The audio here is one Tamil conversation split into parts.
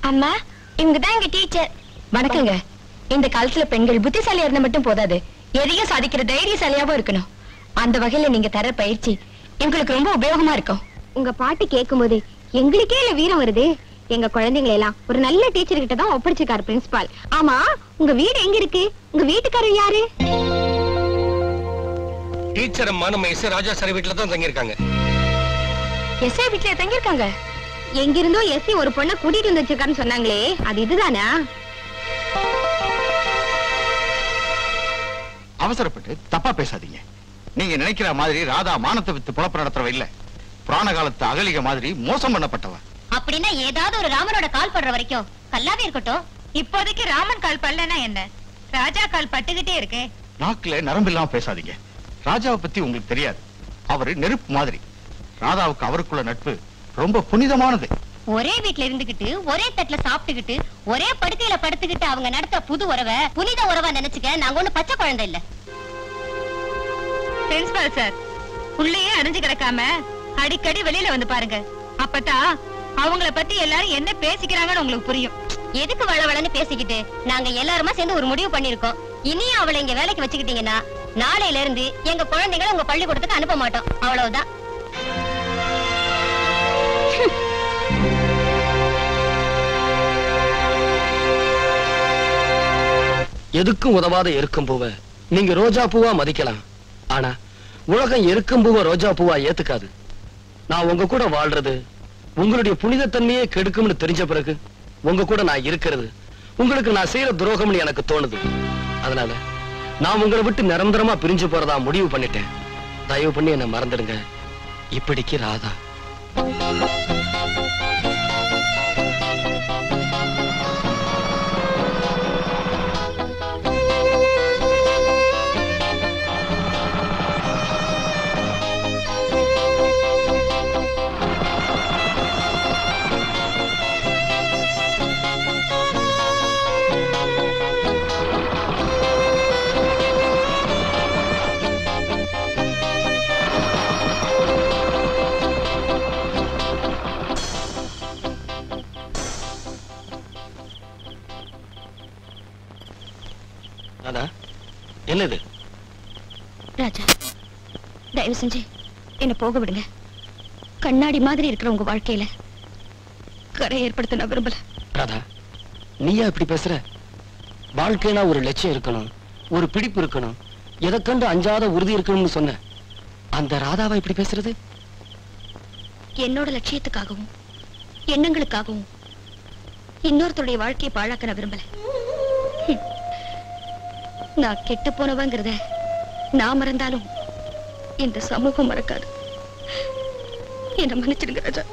அம்மா இவங்க தான் எங்க டீச்சர் வணக்கங்க இந்த காலத்துல பெண்கள் புத்திசாலியா இருந்தா மட்டும் போதாது எதையும் சாதிக்கிற தைரியசாலியாவும் இருக்கணும் அந்த வகையில நீங்க தர பயிற்சி எங்களுக்கு ரொம்ப உபயோகமா இருக்கும் உங்க பாட்டு கேட்கும்போது எங்களுக்கே இல்ல வீரம் வருது எங்க குழந்தைங்களை எல்லாம் ஒரு நல்ல டீச்சர் கிட்ட தான் ஒப்படைச்சிருக்காரு பிரின்சிபால் ஆமா உங்க வீடு எங்க இருக்கு உங்க வீட்டுக்காரர் யாரு டீச்சர் அம்மா நம்ம எஸ் ராஜா சார் வீட்டுல தான் தங்கியிருக்காங்க எஸ்ஐ வீட்டுல தங்கியிருக்காங்க எங்க இருந்தோ எஸ்சி ஒரு பொண்ணை கூட்டிட்டு வந்து வச்சிருக்காருன்னு சொன்னாங்களே அது இதுதானா அவசரப்பட்டு தப்பா பேசாதீங்க நீங்க நினைக்கிற மாதிரி ராதா மானத்தை வித்து புழப்பு நடத்துறவ இல்ல புராண காலத்து அகலிக மாதிரி மோசம் பண்ணப்பட்டவ அப்படின்னா ஏதாவது ஒரு ராமனோட கால் படுற வரைக்கும் கல்லாவே இருக்கட்டும் இப்போதைக்கு ராமன் கால் பல்லனா என்ன ராஜா கால் பட்டுக்கிட்டே இருக்கு நாக்குல நரம்பு இல்லாம பேசாதீங்க ராஜாவை பத்தி உங்களுக்கு தெரியாது அவரு நெருப்பு மாதிரி ராதாவுக்கு அவருக்குள்ள நட்பு ரொம்ப புனிதமானது ஒரே வீட்ல இருந்துகிட்டு ஒரே தட்டுல சாப்பிட்டுக்கிட்டு ஒரே படுக்கையில படுத்துக்கிட்டு அவங்க நடத்த புது உறவை புனித உறவா நினைச்சுக்க நாங்க ஒண்ணு பச்சை குழந்தை இல்ல பிரின்சிபால் சார் உள்ளேயே அணிஞ்சு கிடக்காம அடிக்கடி வெளியில வந்து பாருங்க அப்பதான் அவங்கள பத்தி எல்லாரும் என்ன பேசிக்கிறாங்கன்னு உங்களுக்கு புரியும் எதுக்கு வளவளன்னு பேசிக்கிட்டு நாங்க எல்லாருமா சேர்ந்து ஒரு முடிவு பண்ணிருக்கோம் இனியும் அவளை இங்க வேலைக்கு வச்சுக்கிட்டீங்கன்னா நாளையில இருந்து எங்க குழந்தைகளை உங்க பள்ளிக்கூடத்துக்கு அனுப்ப மாட்டோம் அவ்வளவுதான் எதுக்கும் உதவாத எருக்கும் பூவை நீங்க ரோஜா பூவா மதிக்கலாம் ஆனா உலகம் எருக்கும் பூவை ரோஜா பூவா ஏத்துக்காது நான் உங்க கூட வாழ்றது உங்களுடைய புனிதத்தன்மையே கெடுக்கும்னு தெரிஞ்ச பிறகு உங்க கூட நான் இருக்கிறது உங்களுக்கு நான் செய்யற துரோகம்னு எனக்கு தோணுது அதனால நான் உங்களை விட்டு நிரந்தரமா பிரிஞ்சு போறதா முடிவு பண்ணிட்டேன் தயவு பண்ணி என்ன மறந்துடுங்க இப்படிக்கு ராதா ராதா என்னது ராஜா தயவு செஞ்சு என்ன போக விடுங்க கண்ணாடி மாதிரி இருக்கிற உங்க வாழ்க்கையில கரை ஏற்படுத்த நான் விரும்பல ராதா நீயா இப்படி பேசுற வாழ்க்கைனா ஒரு லட்சியம் இருக்கணும் ஒரு பிடிப்பு இருக்கணும் எதை கண்டு அஞ்சாத உறுதி இருக்கணும்னு சொன்ன அந்த ராதாவா இப்படி பேசுறது என்னோட லட்சியத்துக்காகவும் எண்ணங்களுக்காகவும் இன்னொருத்தருடைய வாழ்க்கையை பாழாக்க நான் விரும்பல ஹம். நான் கெட்டு போனவங்கிறத நான் மறந்தாலும் இந்த சமூகம் மறக்காது என்ன மன்னிச்சிடுங்க ராஜா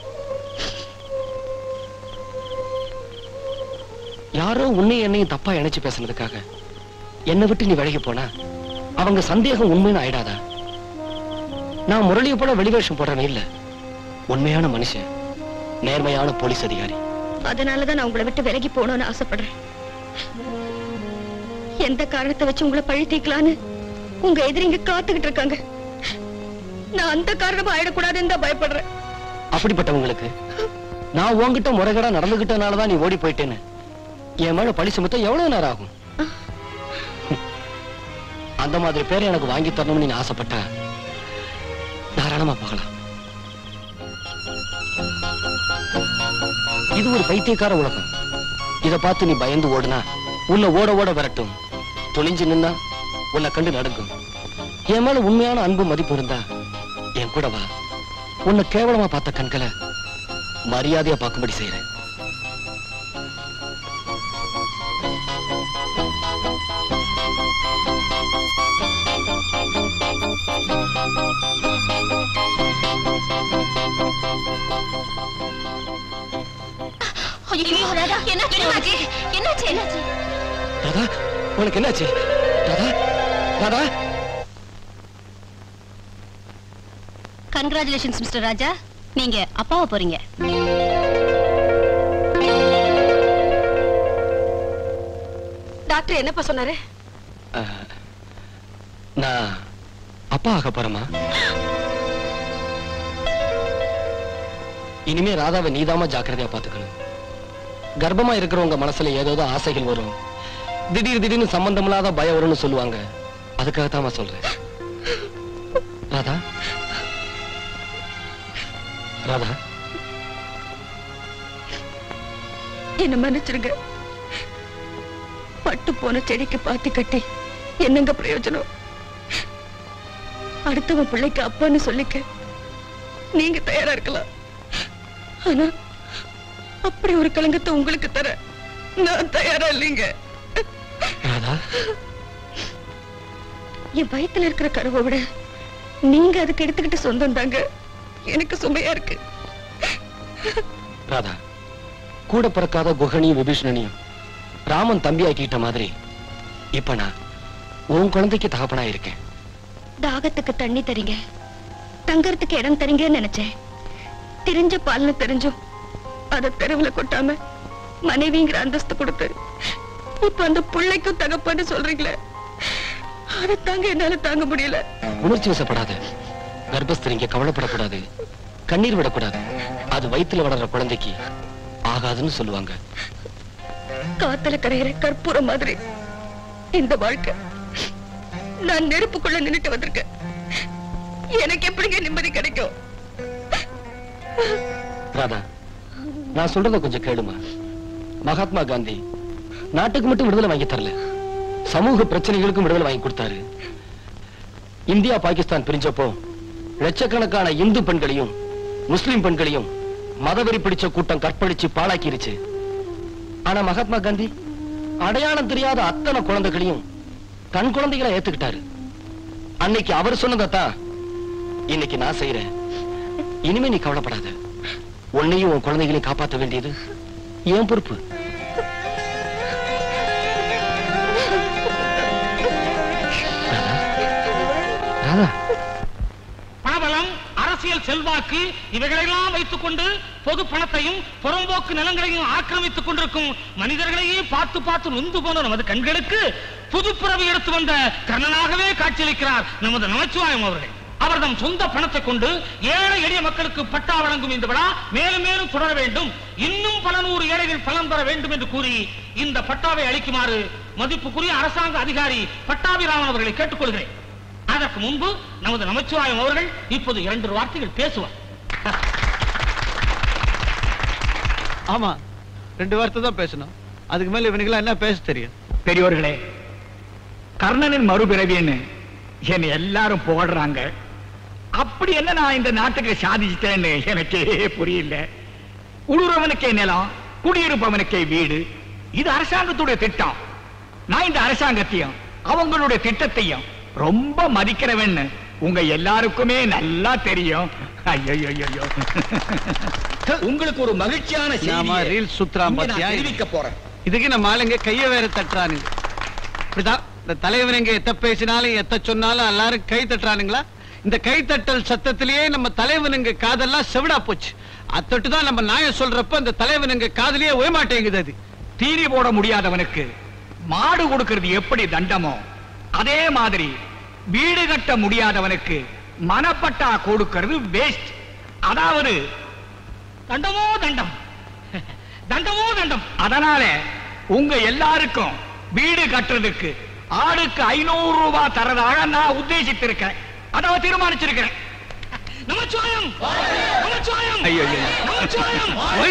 யாரோ உன்னை என்னையும் தப்பா இணைச்சு பேசுனதுக்காக என்னை விட்டு நீ விலகி போனா அவங்க சந்தேகம் உண்மைன்னு ஆயிடாதா நான் முரளியை போல வெளிவேஷம் போடுறவன் இல்ல உண்மையான மனுஷன் நேர்மையான போலீஸ் அதிகாரி அதனாலதான் நான் உங்களை விட்டு விலகி போகணும்னு ஆசைப்படுறேன் எந்த காரணத்தை வச்சு உங்களை பழி தீக்கலான்னு உங்க எதிரிங்க காத்துக்கிட்டு இருக்காங்க நான் அந்த காரணமா ஆயிடக்கூடாதுன்னு தான் பயப்படுறேன் அப்படிப்பட்டவங்களுக்கு நான் உன்கிட்ட முறைகேடா நடந்துகிட்டனாலதான் நீ ஓடி போயிட்டேன்னு என் மேல பழி சுமத்த எவ்வளவு நேரம் ஆகும் அந்த மாதிரி பேரை எனக்கு வாங்கி தரணும்னு நீ ஆசைப்பட்ட தாராளமா பார்க்கலாம் இது ஒரு பைத்தியக்கார உலகம் இத பார்த்து நீ பயந்து ஓடுனா உன்னை ஓட ஓட வரட்டும் துணிஞ்சு நின்னா உன்னை கண்டு நடுங்கும் என் மேல உண்மையான அன்பு மதிப்பு இருந்தா என் கூட வா உன்னை கேவலமா பார்த்த கண்களை மரியாதையா பார்க்கும்படி செய்யறேன் ஐயோ ராதா என்னாச்சு என்னாச்சு என்னாச்சு என்னாச்சு ராதா உனக்கு என்னாச்சு ராதா ராதா கங்க்ராச்சுலேஷன்ஸ் மிஸ்டர் ராஜா நீங்க அப்பாவை போறீங்க டாக்டர் என்னப்பா சொன்னாரு அஹ், நான் அப்பா ஆக போறேமா இனிமே ராதாவை நீதாமா ஜாக்கிரதையா பாத்துக்கணும் கர்ப்பமா இருக்கிறவங்க மனசுல ஏதோ ஆசைகள் வரும் திடீர் திடீர்னு சம்பந்தமில்லாத பயம் வரும்னு சொல்லுவாங்க அதுக்காகத்தான் சொல்றேன் ராதா ராதா என்ன மன்னிச்சிருங்க பட்டு போன செடிக்கு பாத்தி கட்டி என்னங்க பிரயோஜனம் அடுத்தவன் பிள்ளைக்கு அப்பான்னு சொல்லிக்க நீங்க தயாரா இருக்கலாம் ஆனா அப்படி ஒரு கலங்கத்தை உங்களுக்கு தர நான் தயாரா இல்லைங்க ராதா என் வயித்துல இருக்கிற கருவை விட நீங்க அதுக்கு எடுத்துக்கிட்ட சொந்தம் தாங்க எனக்கு சுமையா இருக்கு ராதா கூட பிறக்காத குஹனியும் விபீஷணனையும் ராமன் தம்பி ஆக்கிட்ட மாதிரி இப்ப நான் உன் குழந்தைக்கு தகப்பனா இருக்கேன் தாகத்துக்கு தண்ணி தரீங்க தங்கறதுக்கு இடம் தரீங்கன்னு நினைச்சேன் தெரிஞ்ச பால்னு தெரிஞ்சும் அத தெருவுல கொட்டாம மனைவிங்கிற அந்தஸ்து கொடுத்து இப்ப அந்த பிள்ளைக்கும் தகப்பன்னு சொல்றீங்களே அதை தாங்க என்னால தாங்க முடியல உணர்ச்சி வசப்படாத கர்ப்பஸ்திரிங்க கவலைப்படக்கூடாது கண்ணீர் விடக்கூடாது அது வயித்துல வளர்ற குழந்தைக்கு ஆகாதுன்னு சொல்லுவாங்க காத்துல கரையிற கற்பூரம் மாதிரி இந்த வாழ்க்கை நான் நெருப்புக்குள்ள நின்னுட்டு வந்திருக்கேன் எனக்கு எப்படிங்க நிம்மதி கிடைக்கும் ராதா நான் சொல்றத கொஞ்சம் கேளுமா மகாத்மா காந்தி நாட்டுக்கு மட்டும் விடுதலை வாங்கி தரல சமூக பிரச்சனைகளுக்கும் விடுதலை வாங்கி கொடுத்தாரு இந்தியா பாகிஸ்தான் பிரிஞ்சப்போ லட்சக்கணக்கான இந்து பெண்களையும் முஸ்லிம் பெண்களையும் மதவெறி பிடிச்ச கூட்டம் கற்பழிச்சு பாழாக்கிருச்சு ஆனா மகாத்மா காந்தி அடையாளம் தெரியாத அத்தனை குழந்தைகளையும் தன் குழந்தைகளை ஏத்துக்கிட்டாரு அன்னைக்கு அவர் சொன்னதைத்தான் இன்னைக்கு நான் செய்யறேன் இனிமே நீ கவலைப்படாத உன்னையும் உன் குழந்தைகளையும் காப்பாற்ற வேண்டியது என் பொறுப்பு ராதா, ராதா பணபலம் அரசியல் செல்வாக்கு இவைகளெல்லாம் வைத்துக் கொண்டு பொது பணத்தையும் புறம்போக்கு நிலங்களையும் ஆக்கிரமித்துக் கொண்டிருக்கும் மனிதர்களையே பார்த்து பார்த்து நொந்து போன நமது கண்களுக்கு புதுப்பிறவி எடுத்து வந்த கர்ணனாகவே காட்சியளிக்கிறார் நமது நமச்சிவாயம் அவர்கள் அவர் தம் சொந்த பணத்தை கொண்டு ஏழை எளிய மக்களுக்கு பட்டா வழங்கும் இந்த விழா மேலும் மேலும் தொடர வேண்டும் இன்னும் பல நூறு ஏழைகள் பலன் பெற வேண்டும் என்று கூறி இந்த பட்டாவை அளிக்குமாறு மதிப்புக்குரிய அரசாங்க அதிகாரி பட்டாபிராமன் அவர்களை கேட்டுக்கொள்கிறேன் அதற்கு முன்பு நமது நமச்சிவாயம் அவர்கள் இப்போது இரண்டு வார்த்தைகள் பேசுவார் ஆமா ரெண்டு வார்த்தை தான் பேசணும் அதுக்கு மேல இவனுக்கெல்லாம் என்ன பேச தெரியும் பெரியோர்களே கர்ணனின் மறுபிறவின்னு என்னை எல்லாரும் புகழ்றாங்க அப்படி என்ன நான் இந்த நாட்டுக்கு சாதிச்சிட்டேன்னு எனக்கே புரியல உழுறவனுக்கே நிலம் குடியிருப்பவனுக்கே வீடு இது அரசாங்கத்துடைய திட்டம் நான் இந்த அரசாங்கத்தையும் அவங்களுடைய திட்டத்தையும் ரொம்ப மதிக்கிறவன்னு உங்க எல்லாருக்குமே நல்லா தெரியும் ஐயோ உங்களுக்கு ஒரு மகிழ்ச்சியான நாம ரீல் சுத்துறான் பாத்தியா போறேன் இதுக்கு நம்ம ஆளுங்க கைய வேற தட்டுறானுங்க இப்படிதான் இந்த தலைவன் இங்க எத்த பேசினாலும் எத்த சொன்னாலும் எல்லாரும் கை தட்டுறானுங்களா இந்த கை தட்டல் சத்தத்திலேயே நம்ம தலைவனுங்க காதெல்லாம் செவிடா போச்சு அத்தட்டு தான் நம்ம நாயம் சொல்றப்ப இந்த தலைவனுங்க காதலியே ஓயமாட்டேங்குது அது தீனி போட முடியாதவனுக்கு மாடு கொடுக்கிறது எப்படி தண்டமோ அதே மாதிரி வீடு கட்ட முடியாதவனுக்கு மனப்பட்டா கொடுக்கிறது வேஸ்ட் அதாவது தண்டமோ தண்டம் தண்டமோ தண்டம் அதனால உங்க எல்லாருக்கும் வீடு கட்டுறதுக்கு ஆளுக்கு ஐநூறு ரூபாய் தரதாக நான் உத்தேசித்திருக்கேன் அதாவது தீர்மானிச்சிருக்கிறேன் நமச்சிவாயம் நமச்சிவாயம் ஐயோ நமச்சிவாயம்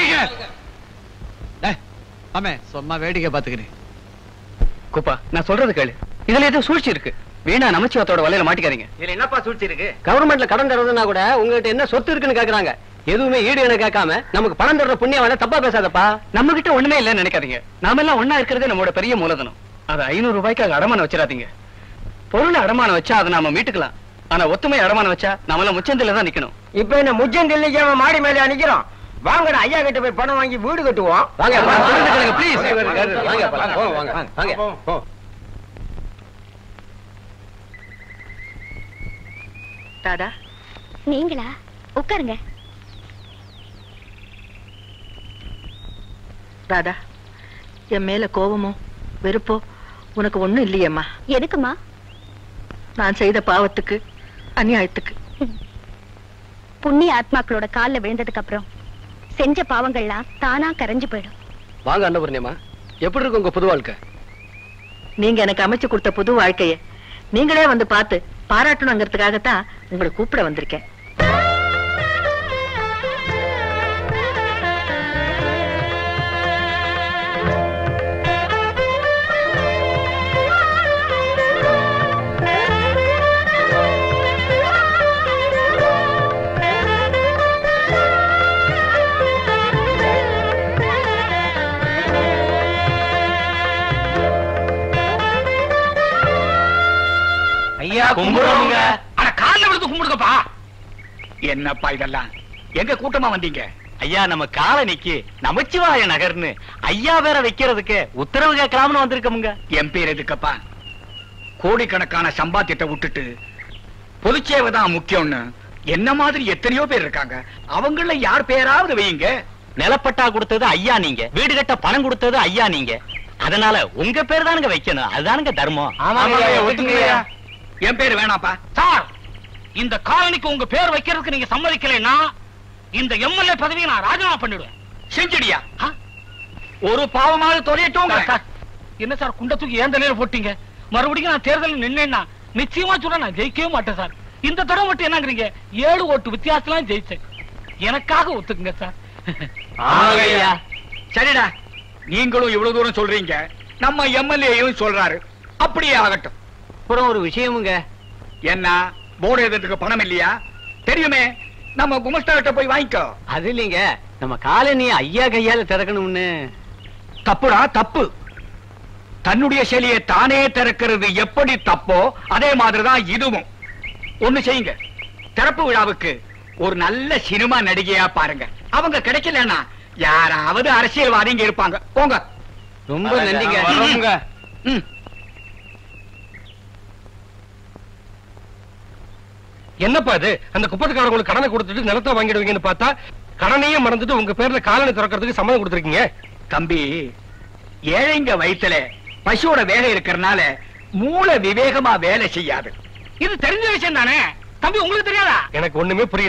ஆமே சும்மா வேடிக்கை பாத்துக்கிறேன் குப்பா நான் சொல்றது கேளு இதுல ஏதோ சூழ்ச்சி இருக்கு வீணா நமச்சிவத்தோட வலையில மாட்டிக்காதீங்க இதுல என்னப்பா சூழ்ச்சி இருக்கு கவர்மெண்ட்ல கடன் தருவதுன்னா கூட உங்ககிட்ட என்ன சொத்து இருக்குன்னு கேக்குறாங்க எதுவுமே ஈடு என கேட்காம நமக்கு பணம் தர்ற புண்ணியம் வேணா தப்பா பேசாதப்பா நம்ம கிட்ட ஒண்ணுமே இல்லைன்னு நினைக்காதீங்க நாம எல்லாம் ஒண்ணா இருக்கிறதே நம்மளோட பெரிய மூலதனம் அது ஐநூறு ரூபாய்க்கு அடமானம் வச்சிடாதீங்க பொருளை அடமானம் வச்சா அதை நாம மீட்டுக்கலாம் ஆனா ஒத்துமை அடமானம் வச்சா நாம எல்லாம் முச்சந்தில தான் நிக்கணும் இப்ப என்ன முஜந்தில்லைக்கு அவன் மாடி மேல நிக்கிறோம் வாங்கடா ஐயா கிட்ட போய் பணம் வாங்கி வீடு கட்டுவோம் வாங்க ப்ளீஸ் வாங்க போலாம். போங்க, வாங்க வாங்க போ. தாதா நீங்களா உட்காருங்க ராதா என் மேல கோபமோ வெறுப்போ உனக்கு ஒண்ணும் இல்லையேம்மா எதுக்குமா நான் செய்த பாவத்துக்கு அநியாயத்துக்கு புண்ணிய ஆத்மாக்களோட கால்ல விழுந்ததுக்கு அப்புறம் செஞ்ச பாவங்கள்லாம் தானா கரைஞ்சு போயிடும் வாங்க அன்னபூர்ணியம்மா எப்படி இருக்கு உங்க புது வாழ்க்கை நீங்க எனக்கு அமைச்சு கொடுத்த புது வாழ்க்கைய நீங்களே வந்து பார்த்து பாராட்டணுங்கிறதுக்காகத்தான் உங்களை கூப்பிட வந்திருக்கேன் ஐயா கும்பிடுறோங்க. அட கால்ல விழுந்து கும்பிடுங்கப்பா என்னப்பா இதெல்லாம் எங்க கூட்டமா வந்தீங்க ஐயா நம்ம காலனிக்கு நமச்சிவாய நகர்னு ஐயா வேற வைக்கிறதுக்கு உத்தரவு கேட்கலாம்னு வந்திருக்கோமுங்க என் பேர் எதுக்கப்பா கோடிக்கணக்கான சம்பாத்தியத்தை விட்டுட்டு பொதுச்சேவை தான் முக்கியம்னு என்ன மாதிரி எத்தனையோ பேர் இருக்காங்க அவங்கள யார் பேராவது வையுங்க நிலப்பட்டா கொடுத்தது ஐயா நீங்க வீடு கட்ட பணம் கொடுத்தது ஐயா நீங்க அதனால உங்க பேர் தானுங்க வைக்கணும் அதுதானுங்க தர்மம் என் பேர் வேணாப்பா சார் இந்த காலனிக்கு உங்க பேர் வைக்கிறதுக்கு நீங்க சம்மதிக்கலைன்னா இந்த எம்எல்ஏ பதவியை நான் ராஜினாமா பண்ணிடுவேன் செஞ்சுடியா ஒரு பாவமாவது தொலையட்டும் என்ன சார் குண்ட தூக்கி ஏன் தலையில போட்டீங்க மறுபடியும் நான் தேர்தலில் நின்னேன்னா நிச்சயமா சொல்ல நான் ஜெயிக்கவே மாட்டேன் சார் இந்த தடவை மட்டும் என்னங்கிறீங்க ஏழு ஓட்டு வித்தியாசலாம் ஜெயிச்சேன் எனக்காக ஒத்துக்குங்க சார் ஆமையா. சரிடா நீங்களும் இவ்வளவு தூரம் சொல்றீங்க நம்ம எம்எல்ஏயும் சொல்றாரு அப்படியே ஆகட்டும் அப்புறம் ஒரு விஷயமுங்க என்ன போர்டு எழுதுறதுக்கு பணம் இல்லையா தெரியுமே நம்ம குமஸ்தா கிட்ட போய் வாங்கிக்கோ அது இல்லைங்க நம்ம காலனி ஐயா கையால திறக்கணும்னு தப்புடா தப்பு தன்னுடைய சிலையை தானே திறக்கிறது எப்படி தப்போ அதே மாதிரிதான் இதுவும் ஒண்ணு செய்யுங்க திறப்பு விழாவுக்கு ஒரு நல்ல சினிமா நடிகையா பாருங்க அவங்க கிடைக்கலன்னா யாராவது அரசியல்வாதிங்க இருப்பாங்க போங்க ரொம்ப நன்றிங்க வர்றோமுங்க. ம். என்னப்பா இது அந்த குப்பத்துக்காரங்களுக்கு கடனை கொடுத்துட்டு நிலத்தை வாங்கிடுவீங்கன்னு பார்த்தா கடனையே மறந்துட்டு உங்க பேர்ல காலனி திறக்கிறதுக்கு சம்மதம் கொடுத்துருக்கீங்க தம்பி ஏழைங்க வயித்துல பசுவோட வேலை இருக்கறனால மூளை விவேகமா வேலை செய்யாது இது தெரிஞ்ச விஷயம் தானே தம்பி உங்களுக்கு தெரியாதா எனக்கு ஒண்ணுமே புரியல